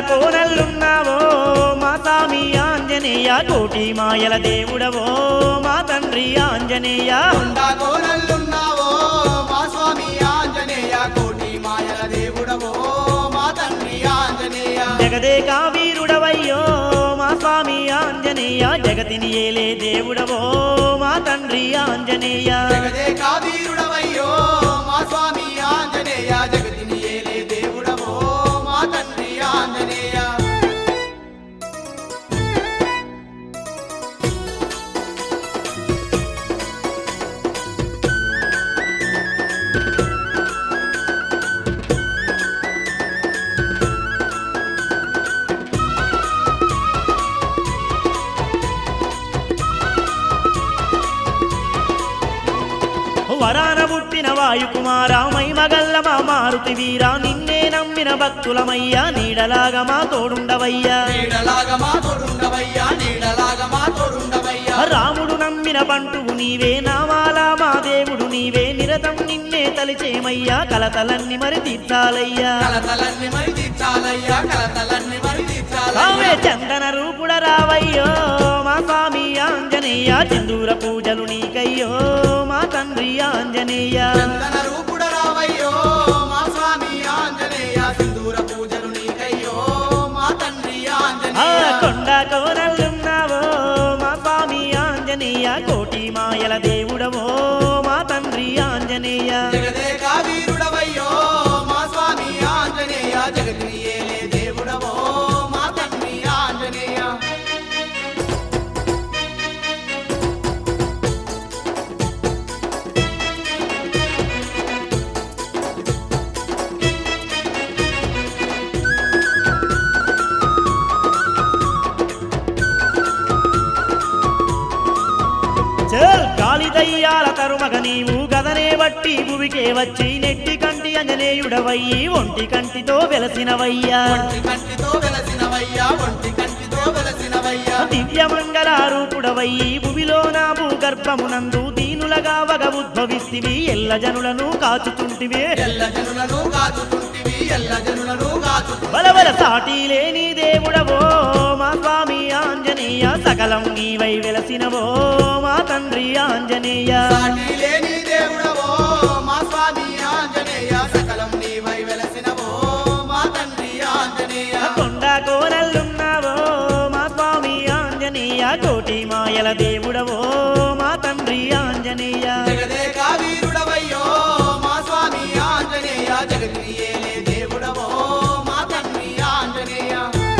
కోనల్లున్నావో మా స్వామి ఆంజనేయ కోటి మాయల దేవుడవో మా తండ్రి ఆంజనేయ కొండా కోనల్లున్నావో మా స్వామి ఆంజనేయ కోటి మాయల దేవుడవో మా తండ్రి ఆంజనేయ జగదేక వీరుడవయ్యో మా స్వామి ఆంజనేయ జగతిని ఏలే దేవుడవో మా తండ్రి ఆంజనేయ జగదే కావీరుడవయ్యో మా స్వామి ఆంజనేయ జగతిని ఏలే దేవుడవో మా తండ్రి ఆంజనేయ వరాన పుట్టిన వాయుకుమార మైమగల్ల మా మారుతి వీరా నిన్నే నమ్మిన భక్తులమయ్యా నీడలాగా మా తోడుండవయ్యా నీడలాగా మా తోడుండవయ్యా నీడలాగా మా తోడుండవయ్యా రాముడు నమ్మిన బంటువు నీవే నామాల మా దేవుడు నీవే నిరతం నిన్నే తలిచేమయ్యా కలతలన్నీ మరి తీర్చాలయ్యా కలతలన్నీ మరి తీర్చాలయ్యా కలతలన్నీ మరి రావే తీర్చాలయ్యా చందన రూపుడ రావయ్యో మా స్వామి ఆంజనేయ సింధూర పూజలు నీకయ్యో మా తండ్రి ఆంజనేయ చందన రూపుడ రావయ్యో మా స్వామి ఆంజనేయ సింధూర పూజలు నీకయ్యో మా తండ్రి ఆ ఆంజనేయ కొండ కోనల్లున్నావో మా స్వామి ఆంజనేయ కోటి మాయల దేవుడవో మా తండ్రి ఆంజనేయ జగదే కావీరుడవయ్యో మా స్వామి ఆంజనేయ జగతిని ఏలే దేవుడవో మా తండ్రి ఆంజనేయ చల్ గాలి దయ్యాల తరుమగ నీవు గదనే బట్టి భువికే వచ్చి నెట్టి కంటి అంజనేయుడవయ్యి ఒంటి కంటితో వెలసినవయ్యా ఒంటి కంటితో వెలసినవయ్యా ఒంటి కంటితో వెలసినవయ్యా దివ్య మంగళారూపుడవయ్యి భువిలో నా భూగర్భమునందు దీనులగా వగ ఉద్భవిస్తివి ఎల్ల జనులను కాచుతుంటివే ఎల్ల జనులను కాచుతుంటివి ఎల్ల జనులను కాచుతుంటివి బలబల సాటి లేని దేవుడవో మా స్వామి ఆంజనేయ సకలం నీవై వెలసినవో మా తండ్రి ఆంజనేయ సాటి లేని దేవుడవో మా స్వామి ఆంజనేయ సకలం నీవై వెలసినవో మా తండ్రి ఆంజనేయ కొండ కోనల్లున్నావో మా స్వామి ఆంజనేయ కోటి మాయల దేవుడవో మా తండ్రి ఆంజనేయ జగదే కావీరుడవయ్యో మా స్వామి ఆంజనేయ జగతిని ఏలే దేవుడవో మా తండ్రి ఆంజనేయ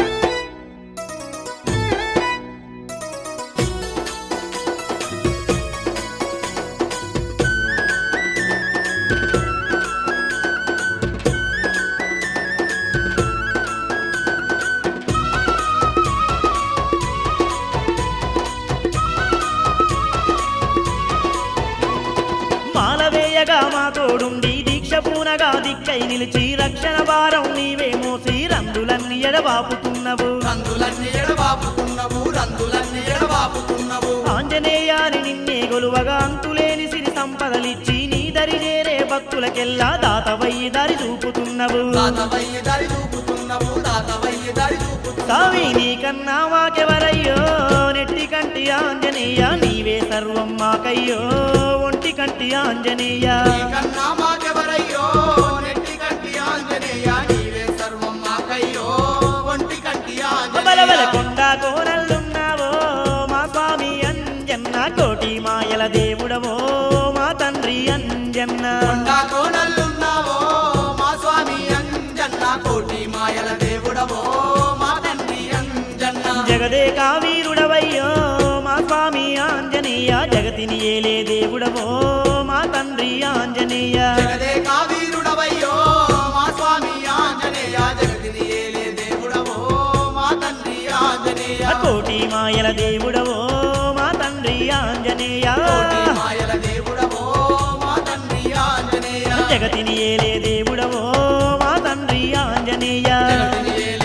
మాలవేయగా మా తోడుండి దీక్ష పూనగా దిక్కై నిలిచి రక్షణ భారం నీవే మోసి రందులన్నీ ఎడబాపుతున్నవు రందులన్నీ ఎడబాపుకున్నవు రందులన్నీ ఎడబాపుకున్నవు ఆంజనేయాని నిన్నే గొలువగా అంతులేని సిరి సంపదలిచ్చి నీ దరి చేరే భక్తులకెల్లా దాతవయ్యి దారి చూపుతున్నవు దాతవయ్యి దారి చూపుతున్నవు దాతవయ్యి దారి చూపుతున్నవు సావి నీకన్నా మాకెవరయ్యో నెట్టి కంటి ఆంజనేయ నీవే సర్వం మాకయ్యో ఒంటి కంటి ఆంజనేయ నీకన్నా మాకెవరయ్యో నెట్టి కంటి ఆంజనేయ నీవే సర్వం మాకయ్యో ఒంటి కంటి బలబల ఆంజనేయ కొండ కోనల్లున్నావో మా స్వామి అంజన్న కోటి మాయల దేవుడవో మా తండ్రి అంజన్న కొండా కోనల్లున్నావో మా స్వామి అంజన్న కోటి మాయల దేవుడవో మా తండ్రి అంజన్న జగదే కావీరుడవయ్యో మా స్వామి ఆంజనేయ జగతిని ఏలే దేవుడవో మా తండ్రి ఆంజనేయ జగదే కావీరుడవయ్యో మా స్వామి ఆంజనేయ జగతిని ఏలే దేవుడవో మా తండ్రి ఆంజనేయ కోటి మాయల దేవుడవో మా తండ్రి ఆంజనేయ కోటి మాయల దేవుడవో మా తండ్రి ఆంజనేయ జగతిని ఏలే దేవుడవో మా తండ్రి ఆంజనేయ జగతిని ఏలే